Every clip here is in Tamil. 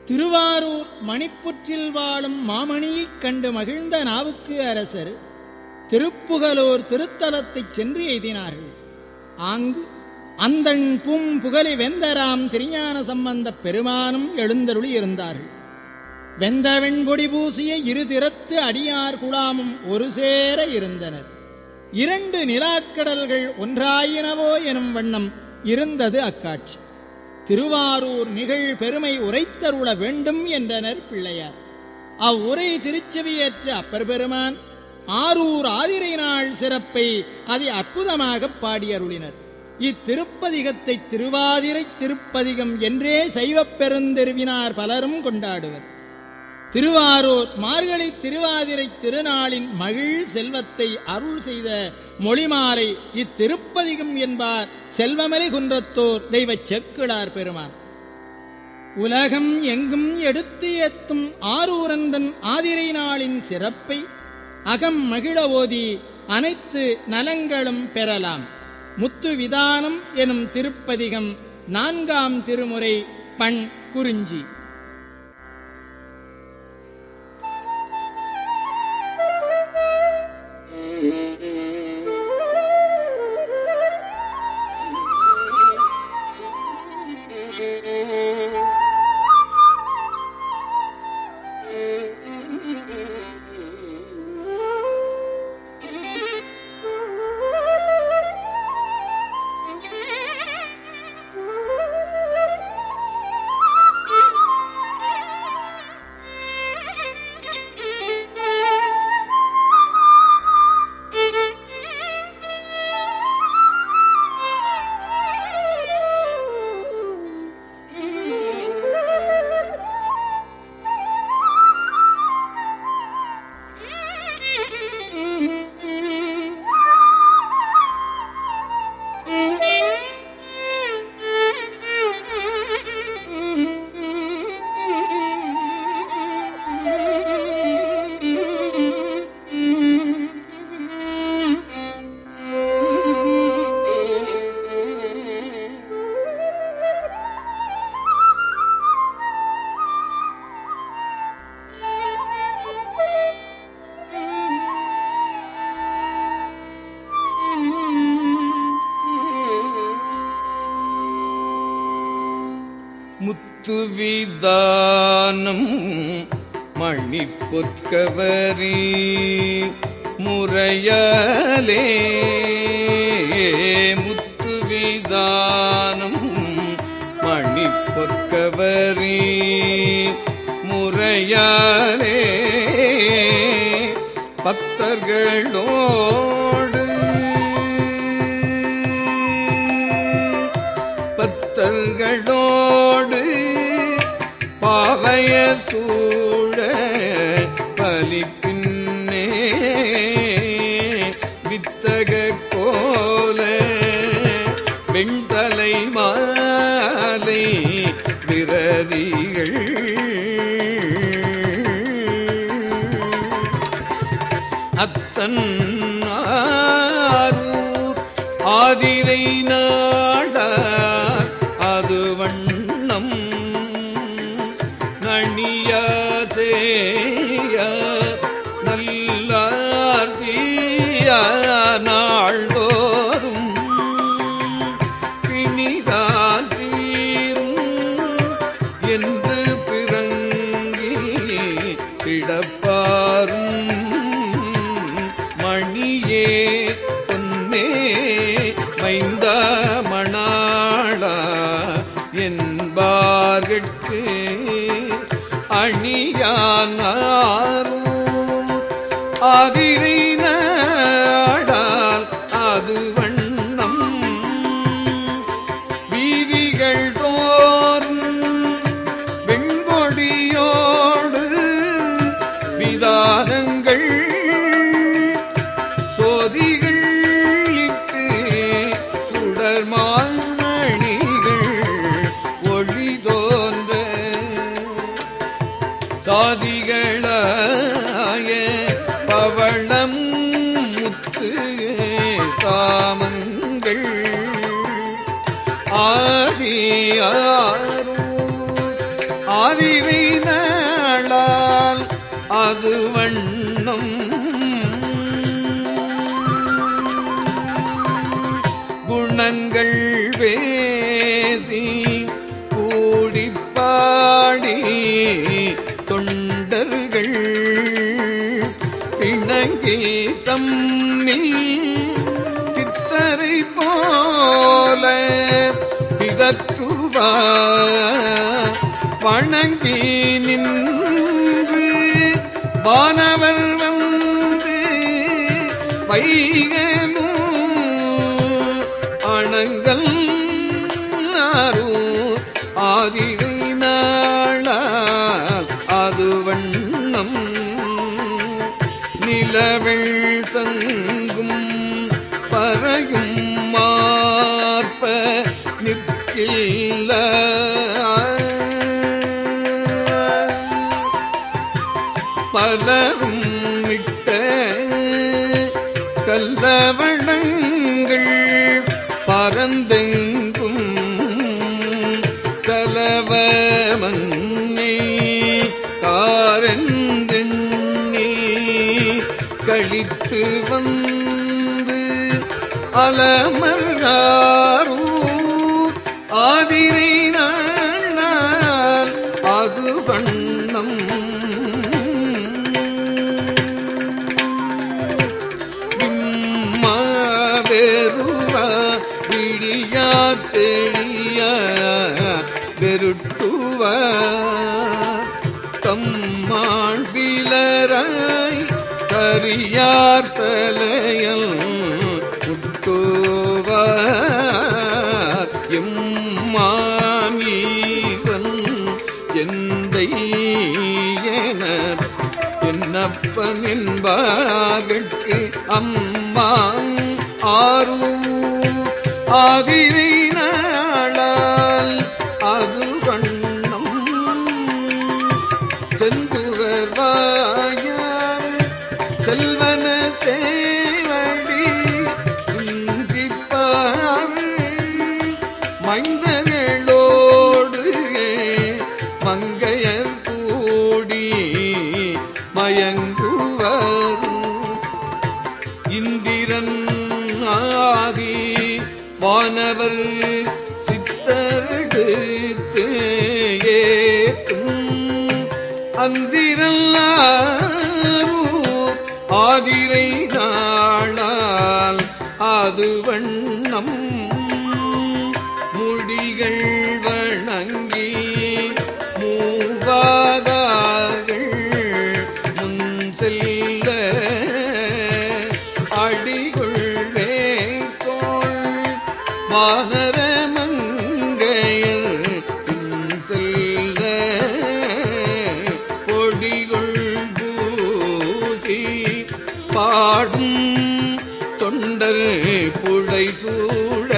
திருவாரூர் மணிப்புற்றில் வாழும் மாமணியைக் கண்டு மகிழ்ந்த நாவுக்கு அரசர் திருப்புகலூர் திருத்தலத்தைச் சென்று எய்தினார்கள் ஆங்கு அந்தண் பூம் புகழி வெந்தராம் திருஞான சம்பந்தப் பெருமானும் எழுந்தருளி இருந்தார்கள் வெந்தவெண் பொடி பூசிய இரு திறத்து அடியார் குழாமும் ஒரு சேர இருந்தனர் இரண்டு நிலாக்கடல்கள் ஒன்றாயினவோ எனும் வண்ணம் இருந்தது அக்காட்சி திருவாரூர் நிகழ் பெருமை உரைத்தருள வேண்டும் என்றனர் பிள்ளையார் அவ்வுரை திருச்செவியேற்ற அப்பர் பெருமான் ஆரூர் ஆதிரை நாள் சிறப்பை அதி அற்புதமாகப் பாடியருளினர் இத்திருப்பதிகத்தை திருவாதிரை திருப்பதிகம் என்றே சைவப் பெருந்தெருவினார் பலரும் கொண்டாடுவர் திருவாரூர் மார்கழி திருவாதிரை திருநாளின் மகிழ் செல்வத்தை அருள் செய்த மொழிமாலை இத்திருப்பதிகம் என்பார் செல்வமலை குன்றத்தோர் தெய்வச் செக்கிழார் பெருமான் உலகம் எங்கும் எடுத்து ஏத்தும் ஆரூரந்தன் ஆதிரை நாளின் சிறப்பை அகம் மகிழ ஓதி அனைத்து நலங்களும் பெறலாம் முத்து விதானம் எனும் திருப்பதிகம் நான்காம் திருமுறை பண் குறிஞ்சி முத்துவிதானம் மணிப்பொற்கவரி முறையாலே முத்துவிதானம் மணிப்பொற்கவரி முறையாலே பத்தர்களோடு பத்தர்களோடு பாவைய சூழ பலிப்பின்னே வித்தக கோல வெண்தலை மாலை விரதிகள் அத்தன் ஆரூர் ஆதிரை நாடார் அது வண்ணம் நணியார் சேயார் நல்லார் தீயார் நாள்தோறும் பிணிதான் தீரும் என்று பிறங்கி கிடப்பாரும் மணியே பொன்னே மைந்த மணாளா என்பார்கட்கு அணியானாரும் ஆதிரை நாடால் அது வண்ணம் வீதிகள் தோறும் வெண்கொடியோடு விதானங்கள் சோதிகள் இட்டு சுடர் மாமணிகள் ஒளி தோன்ற சாதிகளாய பவளம் முத்து தாமங்கள் ஆதியாரூர் ஆதிரை நாளால் அது வண்ணம் குணங்கள் பேசி கூடிப்பாடி தொண்டர்கள் பிணங்கி தம்மில் பித்தரை போல பிதற்றுவா வணங்கி நின்று வானவர் வந்து வைகமும் அணங்கள் ஆதிரை நாளால் அது வண்ணம் நிலவெள் சங்கும் பறையும் மார்ப நிற்கில்ல பலரும் இட்ட கல்லவணங்கள் பரந்தெங்கும் கலவமன்னே காரந்தெண்ணி கழித்து வந்து அலமர்காரூர் ஆதிரை நாள் அது வண்ணம் வெருவ விழியா தெளிய வெருட்டுவ தம்மாள் விலராய் கரியார் தலையல் முட்டுவார் எம்மாமீசன் எந்தை என என்னப்பன் என்பார்கட்கு அம்மா ஆரூ ஆதிரை நாளால் அது வண்ணம் செந்துவர் வாயார் செல்வன சேவடி சிந்திப்பார் மைந்தர்களோடு மங்கையர் கூடி மயங்குவர் இந்திரன் ஆதி வானவர் சித்தர்கெடுத்து ஏத்தும் அந்திரல்லாரூர் ஆதிரை நாளால் அது வண்ணம் முடிகள் வணங்கி மூவாதார்கள் முன் செல்ல அடிகுள் வேக்கோள் வானரமங்கையர் பின் செல்ல பொடிகுள் பூசி பாடும் தொண்டர் புடை சூழ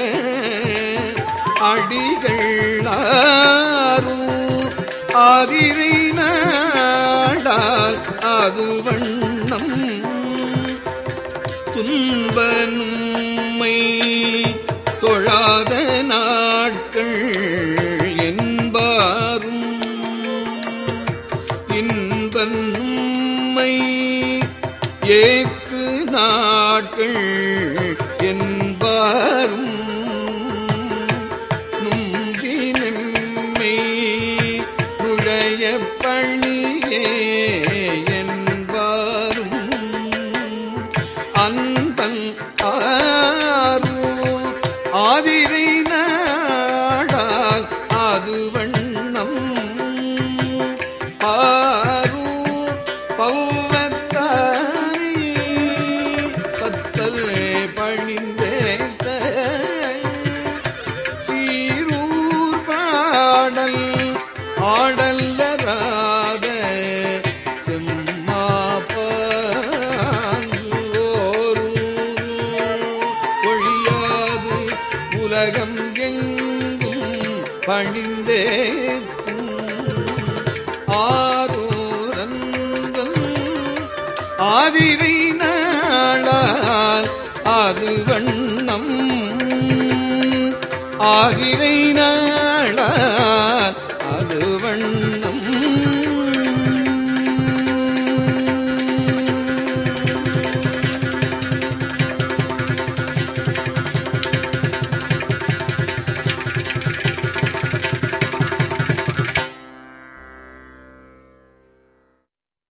அடிகள் ஆரூர் ஆதிரை நாடால் அது வண்ணம் துன்பனும்மை தொழாத நாட்கள் என்பாரும் இன்பன்மை ஏக்கு நாட்கள் என்பாரும் நும்பினம்மை நுழைய பணியே என்பாரும் அன்பன் ஆரூ ஆதிரை நாடால் அது வண்ணம் ஆரூர் பௌவத்தாரி பத்தல் பணிந்தேத்த சீரூர் பாடல் ஆடல்லராத ஒழியாது உலகம் எங்கும் பணிந்தேக்கும் ஆரூரங்கள் ஆதிரை நாளால் அது வண்ணம் ஆதிரை நாளால்